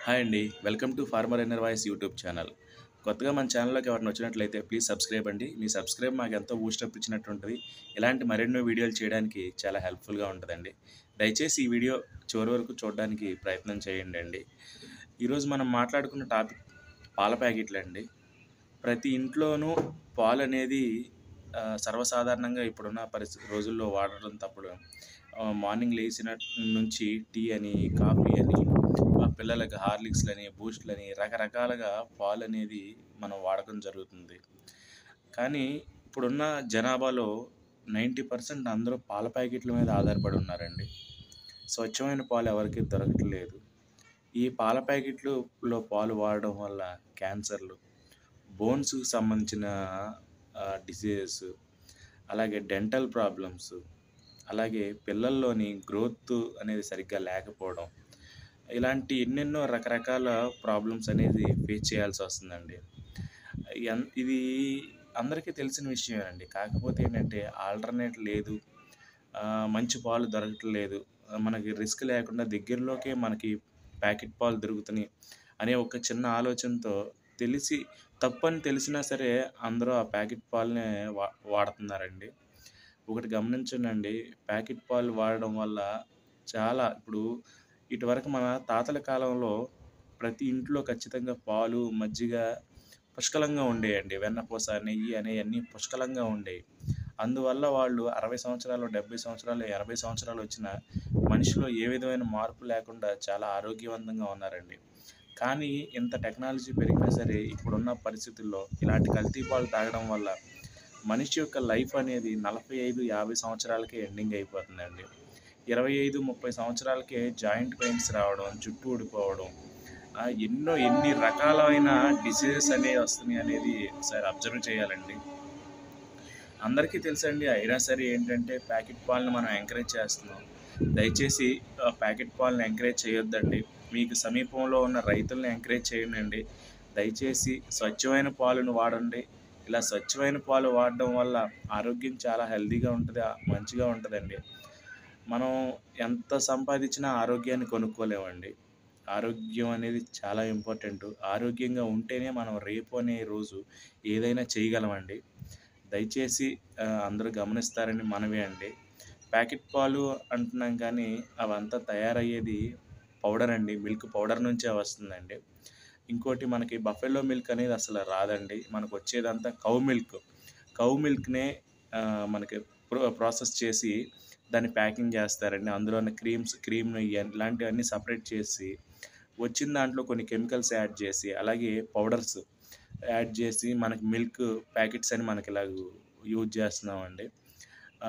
hi అండి welcome to farmer inner voice YouTube channel కొత్తగా మన ఛానల్లోకి ఎవరిని వచ్చినట్లయితే ప్లీజ్ సబ్స్క్రైబ్ అండి మీ సబ్స్క్రైబ్ మాకు ఎంతో బూస్టప్ ఇచ్చినట్టు ఉంటుంది ఇలాంటి మరెన్నో వీడియోలు చేయడానికి చాలా హెల్ప్ఫుల్గా ఉంటుందండి దయచేసి ఈ వీడియో చివరి వరకు చూడడానికి ప్రయత్నం చేయండి అండి ఈరోజు మనం మాట్లాడుకున్న టాపిక్ పాల ప్యాకెట్లు అండి ప్రతి ఇంట్లోనూ పాలు అనేది ఆ, సర్వసాధారణంగా ఇప్పుడున్న పరిస్థితి రోజుల్లో వాడడం తప్పుడు ఆ, మార్నింగ్ లేచిన నుంచి టీ అని కాఫీ అని ఆ పిల్లలకి హార్లిక్స్లని బూస్ట్లని రకరకాలుగా పాలు అనేది మనం వాడకం జరుగుతుంది కానీ ఇప్పుడున్న జనాభాలో నైంటీ పర్సెంట్ అందరూ పాల ప్యాకెట్ల మీద ఆధారపడి ఉన్నారండి స్వచ్ఛమైన పాలు ఎవరికి దొరకట్లేదు ఈ పాల ప్యాకెట్లలో పాలు వాడడం వల్ల క్యాన్సర్లు బోన్స్కి సంబంధించిన డిసీజెస్ అలాగే డెంటల్ ప్రాబ్లమ్స్ అలాగే పిల్లల్లోని గ్రోత్ అనేది సరిగ్గా లేకపోవడం ఇలాంటి ఎన్నెన్నో రకరకాల ప్రాబ్లమ్స్ అనేది ఫేస్ చేయాల్సి వస్తుందండి ఎన్- ఇది అందరికీ తెలిసిన విషయమేనండి కాకపోతే ఏంటంటే ఆల్టర్నేట్ లేదు ఆ, మంచి పాలు దొరకట్లేదు ఆ, మనకి రిస్క్ లేకుండా దగ్గరలోకే మనకి ప్యాకెట్ పాలు దొరుకుతున్నాయి అనే ఒక చిన్న ఆలోచనతో తెలిసి తప్పని తెలిసినా సరే అందరూ ఆ ప్యాకెట్ పాలనే వా వాడుతున్నారండి ఒకటి గమనించండి ప్యాకెట్ పాలు వాడడం వల్ల చాలా ఇప్పుడు ఇటువరకు మన తాతల కాలంలో ప్రతి ఇంట్లో ఖచ్చితంగా పాలు మజ్జిగ పుష్కలంగా ఉండేయండి వెన్నపూస నెయ్యి అనేవన్నీ పుష్కలంగా ఉండేవి అందువల్ల వాళ్ళు అరవై సంవత్సరాలు డెబ్బై సంవత్సరాలు ఎనభై సంవత్సరాలు వచ్చిన మనిషిలో ఏ విధమైన మార్పు లేకుండా చాలా ఆరోగ్యవంతంగా ఉన్నారండి కానీ ఇంత టెక్నాలజీ పెరిగినా సరే ఇప్పుడున్న పరిస్థితుల్లో ఇలాంటి కల్తీ పాలు తాగడం వల్ల మనిషి యొక్క లైఫ్ అనేది నలభై ఐదు యాభై సంవత్సరాలకే ఎండింగ్ అయిపోతుందండి ఇరవై ఐదు ముప్పై సంవత్సరాలకే జాయింట్ పెయిన్స్ రావడం జుట్టు ఊడిపోవడం ఆ, ఎన్నో ఎన్ని రకాలైన డిసీజెస్ అనేవి వస్తున్నాయి అనేది ఒకసారి అబ్జర్వ్ చేయాలండి అందరికీ తెలుసండి అయినా సరే ఏంటంటే ప్యాకెట్ పాలను మనం ఎంకరేజ్ చేస్తున్నాం దయచేసి ఆ, ప్యాకెట్ పాలను ఎంకరేజ్ చేయొద్దండి మీకు సమీపంలో ఉన్న రైతులను ఎంకరేజ్ చేయండి దయచేసి స్వచ్ఛమైన పాలను వాడండి ఇలా స్వచ్ఛమైన పాలు వాడడం వల్ల ఆరోగ్యం చాలా హెల్తీగా ఉంటుంది ఆ, మంచిగా ఉంటుందండి మనం ఎంత సంపాదించినా ఆరోగ్యాన్ని కొనుక్కోలేమండి ఆరోగ్యం అనేది చాలా ఇంపార్టెంట్ ఆరోగ్యంగా ఉంటేనే మనం రేపు అనే రోజు ఏదైనా చేయగలమండి దయచేసి ఆ, అందరూ గమనిస్తారని మనవే అండి ప్యాకెట్ పాలు అంటున్నాం కానీ అవంతా తయారయ్యేది పౌడర్ అండి మిల్క్ పౌడర్ నుంచే వస్తుందండి ఇంకోటి మనకి బఫెలో మిల్క్ అనేది అసలు రాదండి మనకు వచ్చేదంతా కౌ మిల్క్ కౌ మిల్క్నే ఆ, మనకి ప్రో ప్రాసెస్ చేసి దాన్ని ప్యాకింగ్ చేస్తారండి అందులో ఉన్న క్రీమ్స్ క్రీమ్ ఇలాంటివన్నీ సపరేట్ చేసి వచ్చిన దాంట్లో కొన్ని కెమికల్స్ యాడ్ చేసి అలాగే పౌడర్స్ యాడ్ చేసి మనకి మిల్క్ ప్యాకెట్స్ అని మనకి ఇలాగ యూజ్ చేస్తున్నామండి ఆ,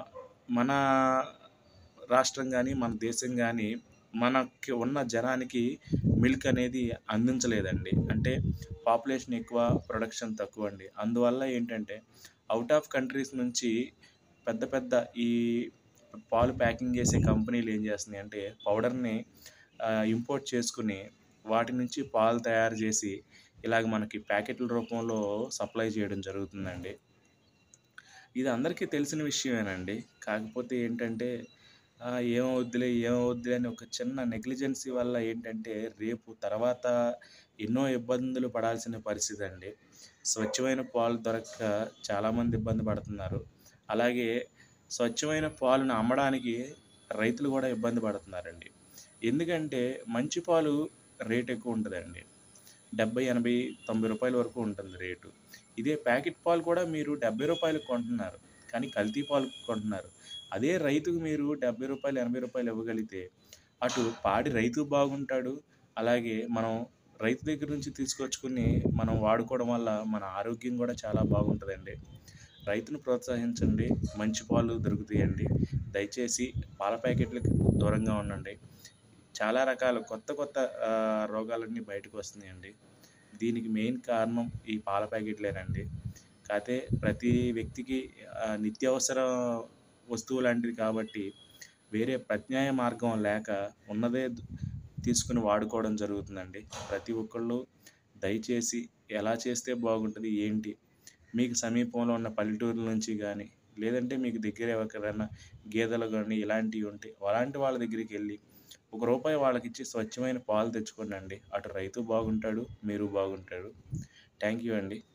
మన రాష్ట్రం కానీ మన దేశం కానీ మనకి ఉన్న జనానికి మిల్క్ అనేది అందించలేదండి అంటే పాపులేషన్ ఎక్కువ ప్రొడక్షన్ తక్కువ అండి అందువల్ల ఏంటంటే అవుట్ ఆఫ్ కంట్రీస్ నుంచి పెద్ద పెద్ద ఈ పాలు ప్యాకింగ్ చేసే కంపెనీలు ఏం చేస్తున్నాయి అంటే పౌడర్ని ఇంపోర్ట్ చేసుకుని వాటి నుంచి పాలు తయారు చేసి ఇలాగ మనకి ప్యాకెట్ల రూపంలో సప్లై చేయడం జరుగుతుందండి ఇది అందరికీ తెలిసిన విషయమేనండి కాకపోతే ఏంటంటే ఆ, ఏమవుద్దులే ఏమవుద్దులే అని ఒక చిన్న నెగ్లిజెన్సీ వల్ల ఏంటంటే రేపు తర్వాత ఎన్నో ఇబ్బందులు పడాల్సిన పరిస్థితి అండి స్వచ్ఛమైన పాలు దొరక్క చాలామంది ఇబ్బంది పడుతున్నారు అలాగే స్వచ్ఛమైన పాలను అమ్మడానికి రైతులు కూడా ఇబ్బంది పడుతున్నారండి ఎందుకంటే మంచి పాలు రేట్ ఎక్కువ ఉంటుందండి డెబ్బై ఎనభై తొంభై రూపాయల వరకు ఉంటుంది రేటు ఇదే ప్యాకెట్ పాలు కూడా మీరు డెబ్బై రూపాయలకు కొంటున్నారు కానీ కల్తీ పాలు కొంటున్నారు అదే రైతుకు మీరు డెబ్బై రూపాయలు ఎనభై రూపాయలు ఇవ్వగలిగితే అటు పాడి రైతు బాగుంటాడు అలాగే మనం రైతు దగ్గర నుంచి తీసుకొచ్చుకుని మనం వాడుకోవడం వల్ల మన ఆరోగ్యం కూడా చాలా బాగుంటుందండి రైతును ప్రోత్సహించండి మంచి పాలు దొరుకుతాయండి దయచేసి పాల ప్యాకెట్లకు దూరంగా ఉండండి చాలా రకాల కొత్త కొత్త ఆ, రోగాలన్నీ బయటకు వస్తున్నాయండి దీనికి మెయిన్ కారణం ఈ పాల ప్యాకెట్లేనండి కాకపోతే ప్రతి వ్యక్తికి ఆ, నిత్యావసర వస్తువు లాంటిది కాబట్టి వేరే ప్రత్యాయ మార్గం లేక ఉన్నదే తీసుకుని వాడుకోవడం జరుగుతుందండి ప్రతి ఒక్కళ్ళు దయచేసి ఎలా చేస్తే బాగుంటుంది ఏంటి మీకు సమీపంలో ఉన్న పల్లెటూరుల నుంచి కానీ లేదంటే మీకు దగ్గర ఎవరికైనా గేదెలు కానీ ఇలాంటివి ఉంటే అలాంటి వాళ్ళ దగ్గరికి వెళ్ళి ఒక రూపాయి వాళ్ళకి ఇచ్చి స్వచ్ఛమైన పాలు తెచ్చుకోండి అండి అటు రైతు బాగుంటాడు మీరు బాగుంటాడు థ్యాంక్ యూ అండి